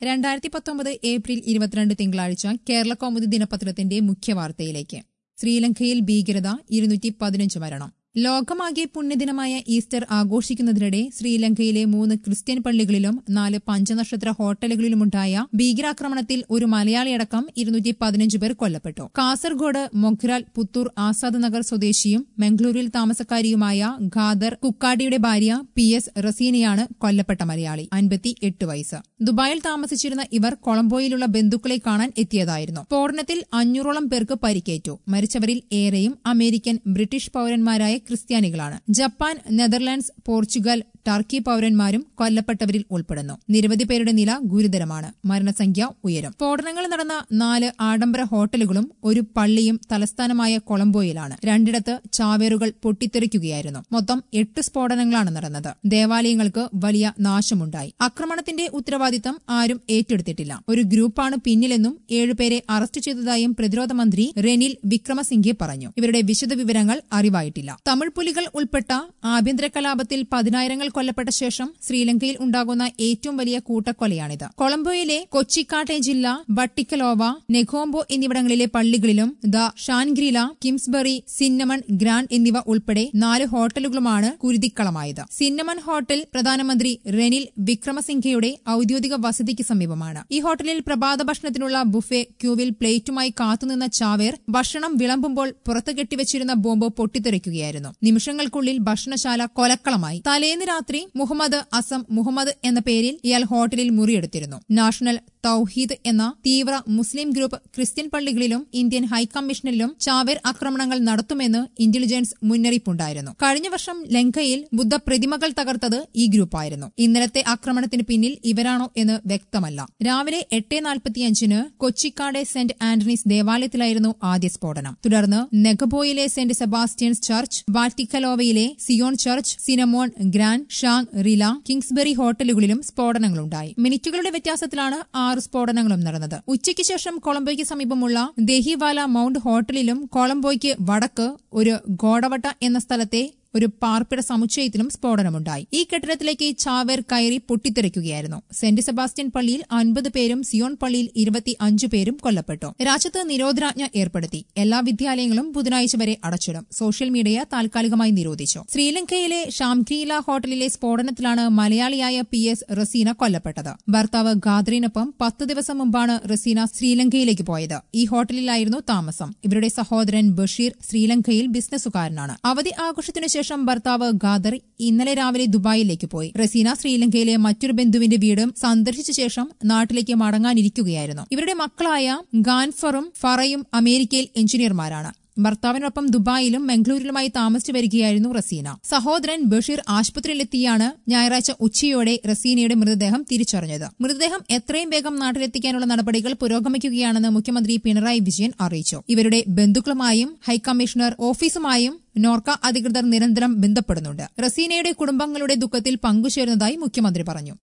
രണ്ടായിരത്തി പത്തൊമ്പത് ഏപ്രിൽ ഇരുപത്തിരണ്ട് തിങ്കളാഴ്ച കേരള കൗമുദി ദിനപത്രത്തിന്റെ മുഖ്യവാർത്തയിലേക്ക് ശ്രീലങ്കയിൽ ഭീകരത ഇരുന്നൂറ്റി പതിനഞ്ച് മരണം ലോകമാകെ പുണ്യദിനമായ ഈസ്റ്റർ ആഘോഷിക്കുന്നതിനിടെ ശ്രീലങ്കയിലെ മൂന്ന് ക്രിസ്ത്യൻ പള്ളികളിലും നാല് പഞ്ചനക്ഷത്ര ഹോട്ടലുകളിലുമുണ്ടായ ഭീകരാക്രമണത്തിൽ ഒരു മലയാളിയടക്കം ഇരുന്നൂറ്റി പതിനഞ്ച് പേർ കൊല്ലപ്പെട്ടു കാസർഗോഡ് മൊഗ്രാൽ പുത്തൂർ ആസാദ് നഗർ സ്വദേശിയും മംഗളൂരിൽ താമസക്കാരിയുമായ ഖാദർ കുക്കാടിയുടെ ഭാര്യ പി എസ് റസീനയാണ് കൊല്ലപ്പെട്ട മലയാളി അൻപത്തി എട്ട് വയസ്സ് ദുബായിൽ താമസിച്ചിരുന്ന ഇവർ കൊളംബോയിലുള്ള ബന്ധുക്കളെ കാണാൻ എത്തിയതായിരുന്നു സ്ഫോടനത്തിൽ അഞ്ഞൂറോളം പേർക്ക് പരിക്കേറ്റു മരിച്ചവരിൽ ഏറെയും അമേരിക്കൻ ബ്രിട്ടീഷ് പൌരന്മാരായ ക്രിസ്ത്യാനികളാണ് ജപ്പാൻ നെതർലാൻഡ്സ് പോർച്ചുഗൽ ടർക്കി പൌരന്മാരും കൊല്ലപ്പെട്ടവരിൽ ഉൾപ്പെടുന്നു നിരവധി പേരുടെ നില ഗുരുതരമാണ് മരണസംഖ്യ ഉയരും സ്ഫോടനങ്ങൾ നടന്ന നാല് ആഡംബര ഹോട്ടലുകളും ഒരു പള്ളിയും തലസ്ഥാനമായ കൊളംബോയിലാണ് രണ്ടിടത്ത് ചാവേറുകൾ പൊട്ടിത്തെറിക്കുകയായിരുന്നു മൊത്തം എട്ട് സ്ഫോടനങ്ങളാണ് നടന്നത് ദേവാലയങ്ങൾക്ക് വലിയ നാശമുണ്ടായി ആക്രമണത്തിന്റെ ഉത്തരവാദിത്തം ആരും ഏറ്റെടുത്തിട്ടില്ല ഒരു ഗ്രൂപ്പാണ് പിന്നിലെന്നും ഏഴുപേരെ അറസ്റ്റ് ചെയ്തതായും പ്രതിരോധ മന്ത്രി റെനിൽ വിക്രമസിംഘെ പറഞ്ഞു ഇവരുടെ വിശദവിവരങ്ങൾ അറിവായിട്ടില്ല തമിഴ് പുലികൾ ഉൾപ്പെട്ട ആഭ്യന്തര കലാപത്തിൽ പതിനായിരങ്ങൾ കൊല്ലപ്പെട്ട ശേഷം ശ്രീലങ്കയിൽ ഉണ്ടാകുന്ന ഏറ്റവും വലിയ കൂട്ടക്കൊലയാണിത് കൊളംബോയിലെ കൊച്ചിക്കാട്ടെ ജില്ല ബട്ടിക്കലോവ നെഗോംബോ എന്നിവിടങ്ങളിലെ പള്ളികളിലും the Shangri-La Kingsbury Cinnamon Grand എന്നിവ ഉൾപ്പെടെ നാല് ഹോട്ടലുകളുമാണ് കുരുതിക്കളമായത് സിന്നമൺ ഹോട്ടൽ പ്രധാനമന്ത്രി റെനിൽ വിക്രമസിംഘയുടെ ഔദ്യോഗിക വസതിക്ക് സമീപമാണ് ഈ ഹോട്ടലിൽ പ്രഭാത ഭക്ഷണത്തിനുള്ള ബുഫെ ക്യൂവിൽ പ്ലേറ്റുമായി കാത്തുനിന്ന ചാവേർ ഭക്ഷണം വിളമ്പുമ്പോൾ പുറത്ത് കെട്ടിവച്ചിരുന്ന ബോംബ് പൊട്ടിത്തെറിക്കുകയായിരുന്നു നിമിഷങ്ങൾക്കുള്ളിൽ ഭക്ഷണശാല കൊലക്കളമായി തലേന്ന് രാത്രി മുഹമ്മദ് അസം മുഹമ്മദ് എന്ന പേരിൽ ഇയാൾ ഹോട്ടലിൽ മുറിയെടുത്തിരുന്നു നാഷണൽ തൌഹീദ് എന്ന തീവ്ര മുസ്ലിം ഗ്രൂപ്പ് ക്രിസ്ത്യൻ പള്ളികളിലും ഇന്ത്യൻ ഹൈക്കമ്മീഷനിലും ചാവേർ ആക്രമണങ്ങൾ നടത്തുമെന്ന് ഇന്റലിജൻസ് മുന്നറിയിപ്പുണ്ടായിരുന്നു കഴിഞ്ഞ വർഷം ലങ്കയിൽ ബുദ്ധ പ്രതിമകൾ തകർത്തത് ഈ ഗ്രൂപ്പായിരുന്നു ഇന്നലത്തെ ആക്രമണത്തിന് പിന്നിൽ ഇവരാണോ എന്ന് വ്യക്തമല്ല രാവിലെ എട്ട് നാൽപ്പത്തിയഞ്ചിന് കൊച്ചിക്കാട് സെന്റ് ആന്റണീസ് ദേവാലയത്തിലായിരുന്നു ആദ്യ സ്ഫോടനം തുടർന്ന് നെഗബോയിലെ സെന്റ് സെബാസ്റ്റ്യൻസ് ചർച്ച് വാറ്റിക്കലോവയിലെ Zion church Cinnamon Grand Shangri-La Kingsbury ഹോട്ടലുകളിലും സ്ഫോടനങ്ങളുണ്ടായി മിനിറ്റുകളുടെ വ്യത്യാസത്തിലാണ് ആറ് സ്ഫോടനങ്ങളും നടന്നത് ഉച്ചയ്ക്ക് ശേഷം കൊളംബോയ്ക്ക് സമീപമുള്ള ദഹിവാല മൌണ്ട് ഹോട്ടലിലും കൊളംബോയ്ക്ക് വടക്ക് ഒരു ഗോഡവട്ട എന്ന സ്ഥലത്തെ ഒരു പാർപ്പിട സമുച്ചയത്തിലും സ്ഫോടനമുണ്ടായി ഈ കെട്ടിടത്തിലേക്ക് ചാവേർ കയറി പൊട്ടിത്തെറിക്കുകയായിരുന്നു സെന്റ് സെബാസ്റ്റ്യൻ പള്ളിയിൽ അൻപത് പേരും സിയോൺ പള്ളിയിൽ ഇരുപത്തി അഞ്ച് പേരും കൊല്ലപ്പെട്ടു രാജ്യത്ത് നിരോധനാജ്ഞ ഏർപ്പെടുത്തി എല്ലാ വിദ്യാലയങ്ങളും ബുധനാഴ്ച വരെ അടച്ചിടും സോഷ്യൽ മീഡിയ താൽക്കാലികമായി നിരോധിച്ചു ശ്രീലങ്കയിലെ ഷാംഗ്രീല ഹോട്ടലിലെ സ്ഫോടനത്തിലാണ് മലയാളിയായ പി എസ് റസീന കൊല്ലപ്പെട്ടത് ഭർത്താവ് ഗാദ്രിനൊപ്പം പത്ത് ദിവസം മുമ്പാണ് റസീന ശ്രീലങ്കയിലേക്ക് പോയത് ഈ ഹോട്ടലിലായിരുന്നു താമസം ഇവരുടെ സഹോദരൻ ബഷീർ ശ്രീലങ്കയിൽ ബിസിനസ്സുകാരനാണ് അവധി ആഘോഷത്തിനു ശേഷം ഭർത്താവ് ഖാദർ ഇന്നലെ രാവിലെ ദുബായിലേക്ക് പോയി റസീന ശ്രീലങ്കയിലെ മറ്റൊരു ബന്ധുവിന്റെ വീടും സന്ദർശിച്ച ശേഷം നാട്ടിലേക്ക് മടങ്ങാനിരിക്കുകയായിരുന്നു ഇവരുടെ മക്കളായ ഗാൻഫറും ഫറയും അമേരിക്കയിൽ എഞ്ചിനീയർമാരാണ് ഭർത്താവിനൊപ്പം ദുബായിലും മംഗളൂരിലുമായി താമസിച്ചു വരികയായിരുന്നു റസീന സഹോദരൻ ബഷീർ ആശുപത്രിയിലെത്തിയാണ് ഞായറാഴ്ച ഉച്ചയോടെ റസീനയുടെ മൃതദേഹം തിരിച്ചറിഞ്ഞത് മൃതദേഹം എത്രയും വേഗം നാട്ടിലെത്തിക്കാനുള്ള നടപടികൾ പുരോഗമിക്കുകയാണെന്ന് മുഖ്യമന്ത്രി പിണറായി വിജയൻ അറിയിച്ചു ഇവരുടെ ബന്ധുക്കളുമായും ഹൈക്കമ്മീഷണർ ഓഫീസുമായും നോർക്ക അധികൃതർ നിരന്തരം ബന്ധപ്പെടുന്നുണ്ട് റസീനയുടെ കുടുംബങ്ങളുടെ ദുഃഖത്തിൽ പങ്കുചേരുന്നതായി മുഖ്യമന്ത്രി പറഞ്ഞു